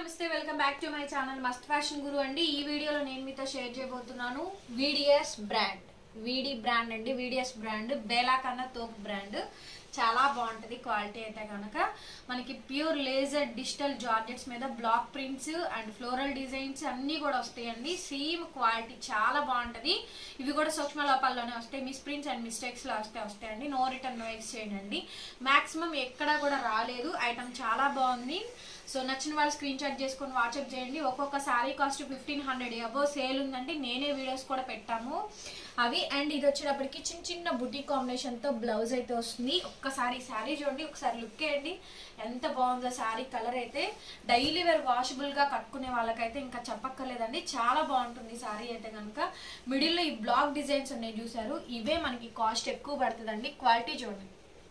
నమస్తే welcome back to my channel must fashion guru అండి ఈ వీడియోలో నేను మీతో షేర్ చేయబోతున్నాను వీడిఎస్ బ్రాండ్ వీడి బ్రాండ్ అండి వీడిఎస్ బ్రాండ్ బేలా కన్నా తోపు బ్రాండ్ చాలా బాగుంటుంది క్వాలిటీ అయితే కనుక మనకి ప్యూర్ లేజర్ డిజిటల్ జార్జెట్స్ మీద block prints and floral designs అన్నీ కూడా వస్తాయండి సేమ్ క్వాలిటీ చాలా బాగుంటుంది ఇవి కూడా సూక్ష్మ లోపాల్లోనే వస్తాయి మిస్ ప్రింట్స్ అండ్ మిస్టేక్స్లో వస్తే వస్తాయండి నో రిటర్న్ నో ఎక్స్చేంజ్ అండి మాక్సిమం ఎక్కడా కూడా రాలేదు ఐటమ్ చాలా బాగుంది సో నచ్చిన వాళ్ళు స్క్రీన్ షాట్ చేసుకొని వాట్సాప్ చేయండి ఒక్కొక్క sari cost fifteen hundred above sale ఉందండి నేనే వీడియోస్ కూడా పెట్టాము అవి అండ్ ఇది వచ్చేటప్పటికి చిన్న చిన్న బుటీ కాంబినేషన్తో బ్లౌజ్ అయితే వస్తుంది ఒక్కసారి శారీ చూడండి ఒకసారి లుక్ వేయండి ఎంత బాగుందో శారీ కలర్ అయితే డైలీ వేర్ వాషబుల్గా కట్టుకునే వాళ్ళకైతే ఇంకా చెప్పక్కర్లేదండి చాలా బాగుంటుంది శారీ అయితే కనుక మిడిల్లో ఈ బ్లాక్ డిజైన్స్ ఉన్నాయి చూసారు ఇవే మనకి కాస్ట్ ఎక్కువ పడుతుందండి క్వాలిటీ చూడండి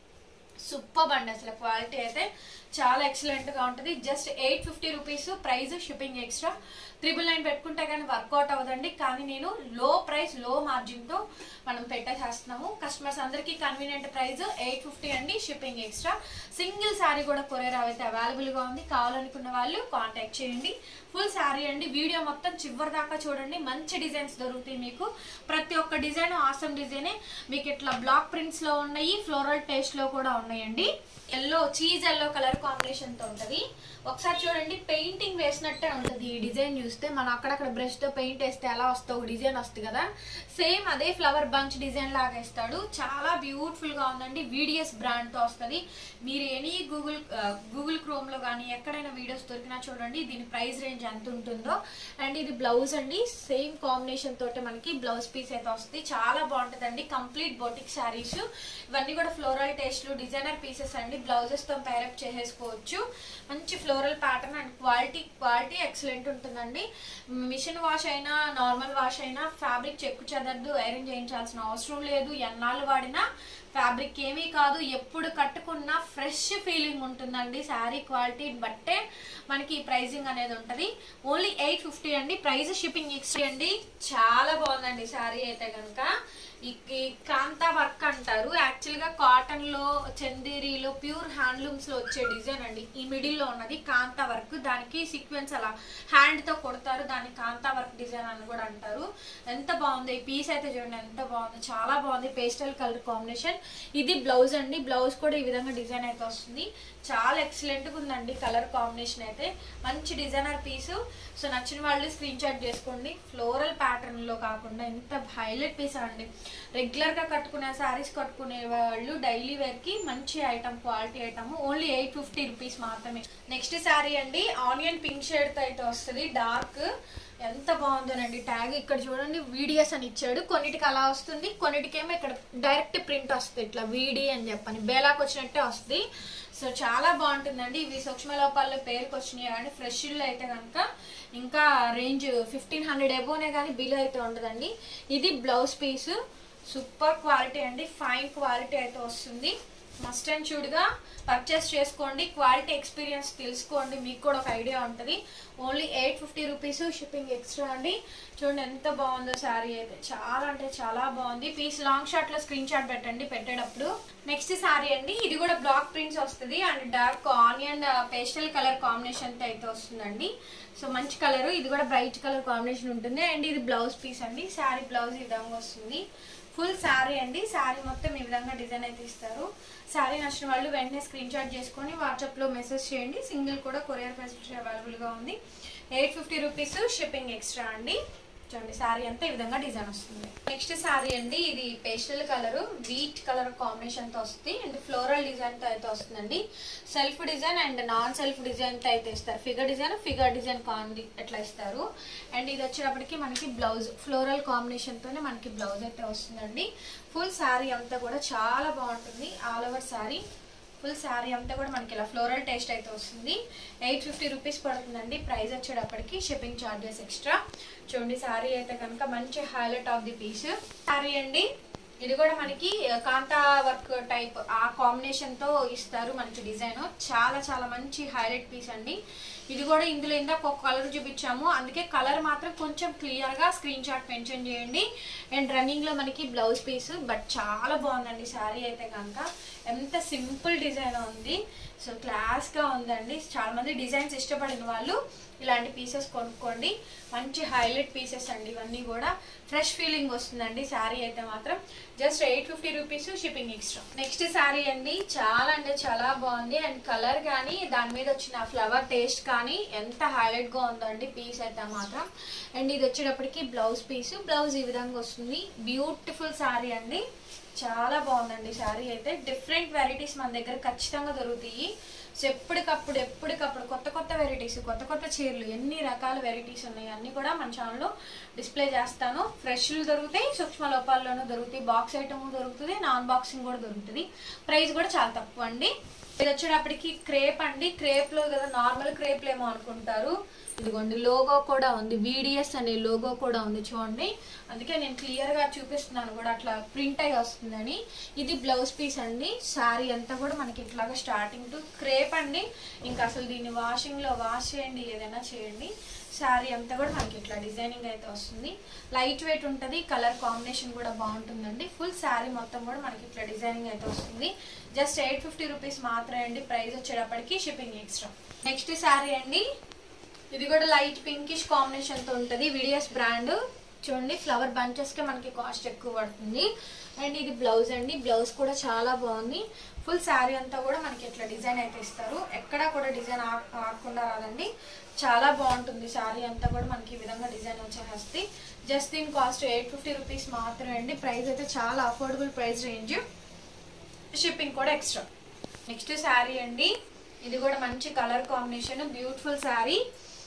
సూపర్ అండి అసలు క్వాలిటీ అయితే చాలా ఎక్సలెంట్ గా ఉంటుంది just eight fifty rupees price shipping extra triple nine పెట్టుకుంటే కానీ వర్కౌట్ అవ్వదండి కానీ నేను లో ప్రైస్ లో మార్జిన్ తో మనం పెట్టేసేస్తున్నాము కస్టమర్స్ అందరికీ కన్వీనియంట్ ప్రైస్ ఎయిట్ ఫిఫ్టీ అండి షిప్పింగ్ ఎక్స్ట్రా సింగిల్ శారీ కూడా కొరియర్ అయితే అవైలబుల్ గా ఉంది కావాలనుకున్న వాళ్ళు కాంటాక్ట్ చేయండి ఫుల్ శారీ అండి వీడియో మొత్తం చివరి దాకా చూడండి మంచి డిజైన్స్ దొరుకుతాయి మీకు ప్రతి ఒక్క డిజైన్ ఆసమ్ డిజైనే మీకు ఇట్లా బ్లాక్ ప్రింట్స్ లో ఉన్నాయి ఫ్లోరల్ టేస్ట్ లో కూడా ఉన్నాయండి yellow cheese yellow colour combination తో ఉంటది ఒకసారి చూడండి పెయింటింగ్ వేసినట్టే ఉంటది ఈ డిజైన్ చూస్తే మనం అక్కడక్కడ బ్రష్ తో పెయింట్ వేస్తే ఎలా వస్తావు డిజైన్ వస్తుంది కదా సేమ్ అదే ఫ్లవర్ బంచ్ డిజైన్ లాగా ఇస్తాడు చాలా బ్యూటిఫుల్ గా ఉందండి వీడిఎస్ బ్రాండ్ తో వస్తుంది మీరు ఎనీ గూగుల్ గూగుల్ క్రోమ్ లో కానీ ఎక్కడైనా వీడియోస్ దొరికినా చూడండి దీని ప్రైస్ రేంజ్ ఎంత ఉంటుందో అండ్ ఇది బ్లౌజ్ అండి సేమ్ కాంబినేషన్ తోటి మనకి బ్లౌజ్ పీస్ అయితే వస్తుంది చాలా బాగుంటుందండి కంప్లీట్ బొటిక్ శారీస్ ఇవన్నీ కూడా ఫ్లోరల్ టేస్ట్లు డిజైనర్ పీసెస్ అండి బ్లౌజెస్ తో పేరప్ చేసేసుకోవచ్చు మంచి floral pattern and quality quality excellent ఉంటుందండి మిషన్ వాష్ అయినా నార్మల్ వాష్ అయినా ఫ్యాబ్రిక్ చెక్కు చెదరదు ఐరన్ చేయించాల్సిన అవసరం లేదు ఎన్నాళ్ళు వాడినా ఫ్యాబ్రిక్ ఏమీ కాదు ఎప్పుడు కట్టుకున్నా ఫ్రెష్ ఫీలింగ్ ఉంటుందండి శారీ క్వాలిటీ బట్టే మనకి ప్రైజింగ్ అనేది ఉంటుంది ఓన్లీ ఎయిట్ ఫిఫ్టీ అండి ప్రైస్ షిప్పింగ్ ఎక్స్ట్రా అండి చాలా బాగుందండి శారీ అయితే కనుక ఈ ఈ కాంతా వర్క్ అంటారు యాక్చువల్ గా కాటన్ లో చందేరీలో ప్యూర్ హ్యాండ్లూమ్స్ లో వచ్చే డిజైన్ అండి ఈ మిడిల్ లో ఉన్నది కాంతా వర్క్ దానికి సీక్వెన్స్ అలా హ్యాండ్ తో కొడతారు దాన్ని కాంతా వర్క్ డిజైన్ అని కూడా అంటారు ఎంత బాగుంది ఈ పీస్ అయితే చూడండి ఎంత బాగుంది చాలా బాగుంది పేస్టల్ కలర్ కాంబినేషన్ ఇది బ్లౌజ్ అండి బ్లౌజ్ కూడా ఈ విధంగా డిజైన్ అయితే వస్తుంది చాలా ఎక్సలెంట్ గా ఉందండి కలర్ కాంబినేషన్ అయితే మంచి డిజైనర్ పీసు సో నచ్చిన వాళ్ళు స్క్రీన్ షాట్ చేసుకోండి ఫ్లోరల్ ప్యాటర్న్ లో కాకుండా ఎంత హైలైట్ పీస్ అండి రెగ్యులర్ గా కట్టుకునే శారీస్ కట్టుకునే వాళ్ళు డైలీ వేర్ కి మంచి item quality item only eight fifty rupees మాత్రమే నెక్స్ట్ శారీ అండి ఆనియన్ పింక్ షేడ్ తో అయితే వస్తుంది డార్క్ ఎంత బాగుందోనండి ట్యాగ్ ఇక్కడ చూడండి వీడియోస్ అని ఇచ్చాడు కొన్నిటికి అలా వస్తుంది కొన్నిటికేమో ఇక్కడ డైరెక్ట్ ప్రింట్ వస్తుంది ఇట్లా వీడి అని చెప్పని బేలాకి వచ్చినట్టే వస్తుంది సో చాలా బాగుంటుందండి ఇవి సూక్ష్మ లోపాల్లో పేరుకి వచ్చినాయి కానీ ఫ్రెష్లో అయితే కనుక ఇంకా రేంజ్ ఫిఫ్టీన్ హండ్రెడ్ ఎబోనే కానీ బిల్ అయితే ఉండదండి ఇది బ్లౌజ్ పీస్ సూపర్ క్వాలిటీ అండి ఫైన్ క్వాలిటీ అయితే వస్తుంది మస్ట్ అండ్ షుడ్గా పర్చేస్ చేసుకోండి క్వాలిటీ ఎక్స్పీరియన్స్ తెలుసుకోండి మీకు కూడా ఒక ఐడియా ఉంటుంది only eight fifty rupees shipping extra అండి చూడండి ఎంత బాగుందో శారీ అయితే చాలా అంటే చాలా బాగుంది పీస్ లాంగ్ షాట్ లో స్క్రీన్ షాట్ పెట్టండి పెట్టేటప్పుడు నెక్స్ట్ శారీ అండి ఇది కూడా బ్లాక్ ప్రింట్స్ వస్తుంది and dark onion pastel colour combination తో అయితే వస్తుందండి సో మంచి కలర్ ఇది కూడా బ్రైట్ కలర్ కాంబినేషన్ ఉంటుంది అండ్ ఇది బ్లౌజ్ పీస్ అండి శారీ బ్లౌజ్ ఈ విధంగా వస్తుంది ఫుల్ శారీ అండి శారీ మొత్తం ఈ విధంగా డిజైన్ అయితే ఇస్తారు శారీ నచ్చిన వాళ్ళు వెంటనే స్క్రీన్ షాట్ చేసుకొని వాట్సాప్లో మెసేజ్ చేయండి సింగిల్ కూడా కొరియర్ ఫెసిలిటీ అవైలబుల్గా ఉంది eight fifty rupees shipping extra అండి చూడండి శారీ అంతా ఈ విధంగా డిజైన్ వస్తుంది నెక్స్ట్ శారీ అండి ఇది pastel colour wheat colour combination తో వస్తుంది అండ్ ఫ్లోరల్ డిజైన్ తో అయితే వస్తుందండి self design and non self design తో అయితే ఇస్తారు ఫిగర్ డిజైన్ ఫిగర్ డిజైన్ కాంది ఎట్లా ఇస్తారు అండ్ ఇది వచ్చేటప్పటికి మనకి బ్లౌజ్ ఫ్లోరల్ కాంబినేషన్ తోనే మనకి బ్లౌజ్ అయితే వస్తుందండి ఫుల్ శారీ అంతా కూడా చాలా బాగుంటుంది all over sari full sari అంతా కూడా మనకి ఇలా ఫ్లోరల్ టేస్ట్ అయితే వస్తుంది ఎయిట్ ఫిఫ్టీ రూపీస్ పడుతుందండి ప్రైస్ వచ్చేటప్పటికి షిప్పింగ్ ఛార్జెస్ ఎక్స్ట్రా చూడండి శారీ అయితే కనుక మంచి highlight of the piece sari అండి ఇది కూడా మనకి కాంతా వర్క్ టైప్ ఆ కాంబినేషన్ తో ఇస్తారు మనకి డిజైన్ చాలా చాలా మంచి హైలైట్ పీస్ అండి ఇది కూడా ఇందులో ఇందాక ఒక కలర్ చూపించాము అందుకే కలర్ మాత్రం కొంచెం క్లియర్ గా స్క్రీన్ షాట్ మెన్షన్ చేయండి అండ్ రన్నింగ్ లో మనకి బ్లౌజ్ పీస్ బట్ చాలా బాగుందండి శారీ అయితే కనుక ఎంత సింపుల్ డిజైన్ ఉంది సో క్లాస్గా ఉందండి చాలా మంది డిజైన్స్ ఇష్టపడిన వాళ్ళు ఇలాంటి పీసెస్ కొనుక్కోండి మంచి హైలైట్ పీసెస్ అండి ఇవన్నీ కూడా ఫ్రెష్ ఫీలింగ్ వస్తుందండి శారీ అయితే మాత్రం just eight fifty rupees shipping extra next sari అండి చాలా అంటే చాలా బాగుంది అండ్ కలర్ కానీ దాని మీద వచ్చిన ఫ్లవర్ టేస్ట్ కానీ ఎంత హైలైట్ గా ఉందండి పీస్ అయితే మాత్రం అండ్ ఇది వచ్చేటప్పటికి బ్లౌజ్ పీస్ బ్లౌజ్ ఈ విధంగా వస్తుంది బ్యూటిఫుల్ శారీ అండి చాలా బాగుందండి శారీ అయితే డిఫరెంట్ వెరైటీస్ మన దగ్గర ఖచ్చితంగా దొరుకుతాయి సో ఎప్పటికప్పుడు ఎప్పటికప్పుడు కొత్త కొత్త వెరైటీస్ కొత్త కొత్త చీరలు ఎన్ని రకాల వెరైటీస్ ఉన్నాయి అన్ని కూడా మన ఛానల్లో డిస్ప్లే చేస్తాను ఫ్రెష్లు దొరుకుతాయి సూక్ష్మ లోపాల్లోనూ దొరుకుతాయి బాక్స్ ఐటమ్ దొరుకుతుంది నాన్ బాక్సింగ్ కూడా దొరుకుతుంది ప్రైస్ కూడా చాలా తక్కువ అండి ఇది వచ్చేటప్పటికి క్రేప్ అండి క్రేప్ లో కదా నార్మల్ క్రేప్లు ఏమో అనుకుంటారు ఇదిగోండి లోగో కూడా ఉంది వీడిఎస్ అనే లోగో కూడా ఉంది చూడండి అందుకే నేను క్లియర్ గా చూపిస్తున్నాను కూడా అట్లా ప్రింట్ అయి వస్తుందని ఇది బ్లౌజ్ పీస్ అండి శారీ అంతా కూడా మనకి ఇట్లాగా స్టార్టింగ్ టు క్రేప్ అండి ఇంకా అసలు దీన్ని వాషింగ్ లో వాష్ చేయండి ఏదైనా చేయండి శారీ అంతా కూడా మనకి ఇట్లా డిజైనింగ్ అయితే వస్తుంది లైట్ వెయిట్ ఉంటుంది కలర్ కాంబినేషన్ కూడా బాగుంటుందండి ఫుల్ శారీ మొత్తం కూడా మనకి ఇట్లా డిజైనింగ్ అయితే వస్తుంది జస్ట్ ఎయిట్ ఫిఫ్టీ రూపీస్ మాత్రమే అండి ప్రైస్ వచ్చేటప్పటికి షిప్పింగ్ ఎక్స్ట్రా నెక్స్ట్ శారీ అండి ఇది కూడా లైట్ పింకిష్ కాంబినేషన్ తో ఉంటుంది విడియస్ బ్రాండ్ చూడండి ఫ్లవర్ బంచెస్ కి మనకి కాస్ట్ ఎక్కువ పడుతుంది అండ్ ఇది బ్లౌజ్ అండి బ్లౌజ్ కూడా చాలా బాగుంది ఫుల్ శారీ అంతా కూడా మనకి ఇట్లా డిజైన్ అయితే ఇస్తారు ఎక్కడా కూడా డిజైన్ ఆకుండా రాదండి చాలా బాగుంటుంది శారీ అంతా కూడా మనకి ఈ విధంగా డిజైన్ వచ్చేస్తుంది జస్ట్ దీని కాస్ట్ ఎయిట్ ఫిఫ్టీ రూపీస్ మాత్రమే అండి ప్రైస్ అయితే చాలా అఫోర్డబుల్ ప్రైస్ రేంజ్ షిప్పింగ్ కూడా ఎక్స్ట్రా నెక్స్ట్ శారీ అండి ఇది కూడా మంచి colour combination beautiful sari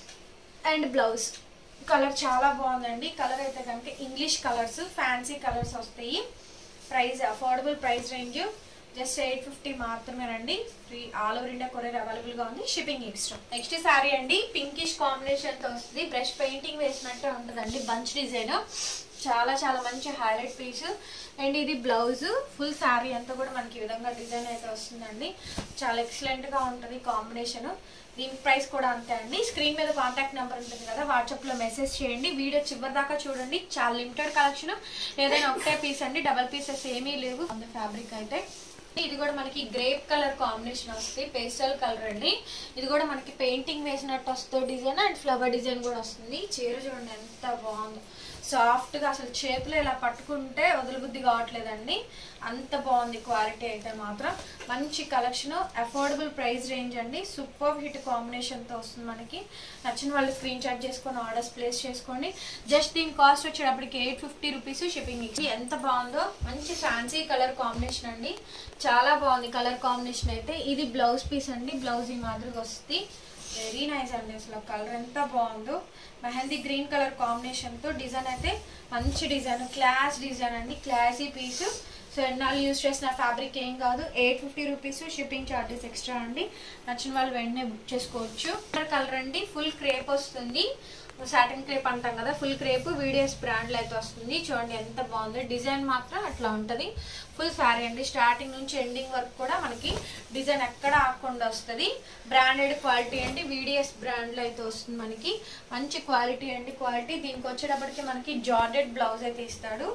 and blouse colour చాలా బాగుందండి కలర్ అయితే కనుక ఇంగ్లీష్ కలర్స్ ఫ్యాన్సీ కలర్స్ వస్తాయి price affordable price range just eight fifty మాత్రమేనండి free all over India courier available గా ఉంది షిప్పింగ్ ఎక్స్ట్రా నెక్స్ట్ శారీ అండి పింకిష్ కాంబినేషన్ తో వస్తుంది బ్రష్ పెయింటింగ్ వేసినట్టే ఉంటుందండి బంచ్ డిజైన్ చాలా చాలా మంచి హైలైట్ పీస్ అండ్ ఇది బ్లౌజ్ ఫుల్ శారీ అంతా కూడా మనకి ఈ విధంగా డిజైన్ అయితే వస్తుందండి చాలా ఎక్సలెంట్ గా ఉంటుంది కాంబినేషన్ దీని ప్రైస్ కూడా అంతే అండి స్క్రీన్ మీద కాంటాక్ట్ నెంబర్ ఉంటుంది కదా వాట్సాప్ లో మెసేజ్ చేయండి వీడియో చివరి దాకా చూడండి చాలా లిమిటెడ్ కలెక్షన్ ఏదైనా ఒకటే పీస్ అండి డబల్ పీసెస్ ఏమీ లేవు ఫ్యాబ్రిక్ అయితే ఇది కూడా మనకి గ్రేప్ కలర్ కాంబినేషన్ వస్తుంది పేస్టల్ కలర్ అండి ఇది కూడా మనకి పెయింటింగ్ వేసినట్టు వస్తుంది డిజైన్ అండ్ ఫ్లవర్ డిజైన్ కూడా వస్తుంది చీర చూడండి ఎంత బాగుందో సాఫ్ట్ గా అసలు చేతిలో ఇలా పట్టుకుంటే వదలబుద్ధి కావట్లేదండి అంత బాగుంది క్వాలిటీ అయితే మాత్రం మంచి కలెక్షన్ అఫోర్డబుల్ ప్రైస్ రేంజ్ అండి సూపర్ హిట్ కాంబినేషన్ తో వస్తుంది మనకి నచ్చిన వాళ్ళు స్క్రీన్ షాట్ చేసుకొని ఆర్డర్స్ ప్లేస్ చేసుకోండి జస్ట్ దీని కాస్ట్ వచ్చేటప్పటికి ఎయిట్ ఫిఫ్టీ రూపీస్ షిప్పింగ్ ఇచ్చి ఎంత బాగుందో మంచి ఫ్యాన్సీ కలర్ కాంబినేషన్ అండి చాలా బాగుంది కలర్ కాంబినేషన్ అయితే ఇది బ్లౌజ్ పీస్ అండి బ్లౌజ్ ఈ మాదిరిగా వస్తుంది వెరీ నైస్ అండి అసలు కలర్ ఎంత బాగుందో మెహందీ గ్రీన్ కలర్ కాంబినేషన్ తో డిజైన్ అయితే మంచి డిజైన్ క్లాస్ డిజైన్ అండి క్లాసీ పీస్ సో ఎన్నాళ్ళు యూస్ చేసిన ఫ్యాబ్రిక్ ఏం కాదు eight fifty rupees shipping charges extra అండి నచ్చిన వాళ్ళు వెంటనే బుక్ చేసుకోవచ్చు కలర్ అండి ఫుల్ క్రేప్ వస్తుంది సాటిన్ క్రేప్ అంటాం కదా ఫుల్ క్రేప్ వీడియోస్ బ్రాండ్లో అయితే వస్తుంది చూడండి ఎంత బాగుంది డిజైన్ మాత్రం అట్లా ఉంటుంది ఫుల్ శారీ అండి స్టార్టింగ్ నుంచి ఎండింగ్ వరకు కూడా మనకి డిజైన్ ఎక్కడ ఆకుండా వస్తుంది బ్రాండెడ్ క్వాలిటీ అండి వీడిఎస్ బ్రాండ్లో అయితే వస్తుంది మనకి మంచి క్వాలిటీ అండి క్వాలిటీ దీనికి వచ్చేటప్పటికి మనకి జార్డెడ్ బ్లౌజ్ అయితే ఇస్తాడు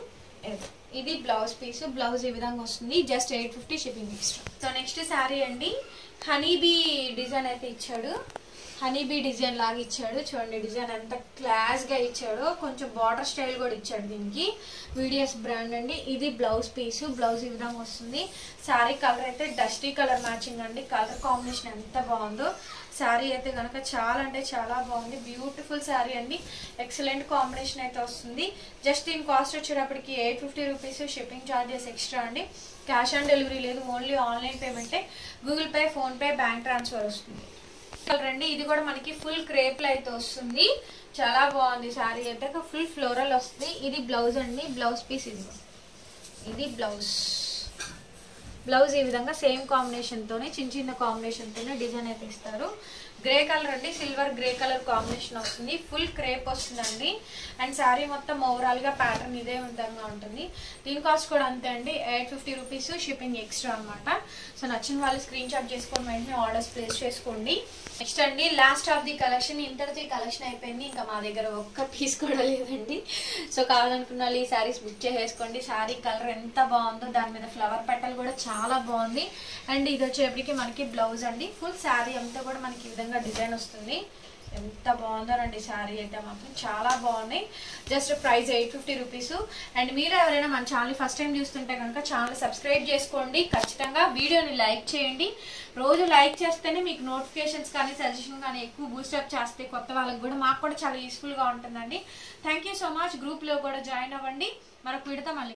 ఇది బ్లౌజ్ పీస్ బ్లౌజ్ ఈ విధంగా వస్తుంది just eight fifty shipping extra so next sari అండి హనీబీ డిజైన్ అయితే ఇచ్చాడు హనీబీ డిజైన్ లాగా ఇచ్చాడు చూడండి డిజైన్ ఎంత క్లాస్ గా ఇచ్చాడు కొంచెం బార్డర్ స్టైల్ కూడా ఇచ్చాడు దీనికి వీడియస్ బ్రాండ్ అండి ఇది బ్లౌజ్ పీస్ బ్లౌజ్ ఈ విధంగా వస్తుంది శారీ కలర్ అయితే డస్టీ కలర్ మ్యాచింగ్ అండి కలర్ కాంబినేషన్ ఎంత బాగుందో శారీ అయితే కనుక చాలా అంటే చాలా బాగుంది బ్యూటిఫుల్ శారీ అండి ఎక్సలెంట్ కాంబినేషన్ అయితే వస్తుంది జస్ట్ దీని కాస్ట్ వచ్చేటప్పటికి eight fifty rupees shipping charges extra అండి క్యాష్ ఆన్ డెలివరీ లేదు ఓన్లీ ఆన్లైన్ పేమెంటే Google Pay PhonePe bank transfer వస్తుంది కలర్ అండి ఇది కూడా మనకి ఫుల్ క్రేప్లో అయితే వస్తుంది చాలా బాగుంది శారీ అయితే ఫుల్ ఫ్లోరల్ వస్తుంది ఇది బ్లౌజ్ అండి బ్లౌజ్ పీస్ ఇది ఇది బ్లౌజ్ బ్లౌజ్ ఈ విధంగా సేమ్ కాంబినేషన్ తోనే చిన్న చిన్న కాంబినేషన్ తోనే డిజైన్ అయితే ఇస్తారు గ్రే కలర్ అండి సిల్వర్ గ్రే కలర్ కాంబినేషన్ వస్తుంది ఫుల్ క్రేప్ వస్తుందండి అండ్ శారీ మొత్తం ఓవరాల్ గా ప్యాటర్న్ ఇదే విధంగా ఉంటుంది దీని కాస్ట్ కూడా అంతే అండి eight fifty rupees shipping extra అనమాట సో నచ్చిన వాళ్ళు స్క్రీన్ షాట్ చేసుకొని వెంటనే ఆర్డర్స్ ప్లేస్ చేసుకోండి నెక్స్ట్ అండి లాస్ట్ ఆఫ్ ది కలెక్షన్ ఇంతటితో ఈ కలెక్షన్ అయిపోయింది ఇంకా మా దగ్గర ఒక్క పీస్ కూడా లేదండి సో కావాలనుకున్న వాళ్ళు ఈ శారీస్ బుక్ చేసేసుకోండి శారీ కలర్ ఎంత బాగుందో దాని మీద ఫ్లవర్ పెటల్ కూడా చాలా బాగుంది అండ్ ఇది వచ్చేప్పటికి మనకి బ్లౌజ్ అండి ఫుల్ శారీ అంతా కూడా మనకి ఈ విధంగా డిజైన్ వస్తుంది ఎంత బాగుందోనండి శారీ అయితే మాత్రం చాలా బాగున్నాయి just price eight fifty rupees and మీరు ఎవరైనా మన ఛానల్ ఫస్ట్ టైం చూస్తుంటే కనుక ఛానల్ సబ్స్క్రైబ్ చేసుకోండి ఖచ్చితంగా వీడియోని లైక్ చేయండి రోజు లైక్ చేస్తేనే మీకు నోటిఫికేషన్స్ కానీ సజెషన్ కానీ ఎక్కువ బూస్టప్ చేస్తే కొత్త వాళ్ళకి కూడా మాకు కూడా చాలా యూస్ఫుల్గా ఉంటుందండి థ్యాంక్ యూ సో మచ్ గ్రూప్లో కూడా జాయిన్ అవ్వండి మరొక విడత మళ్ళీ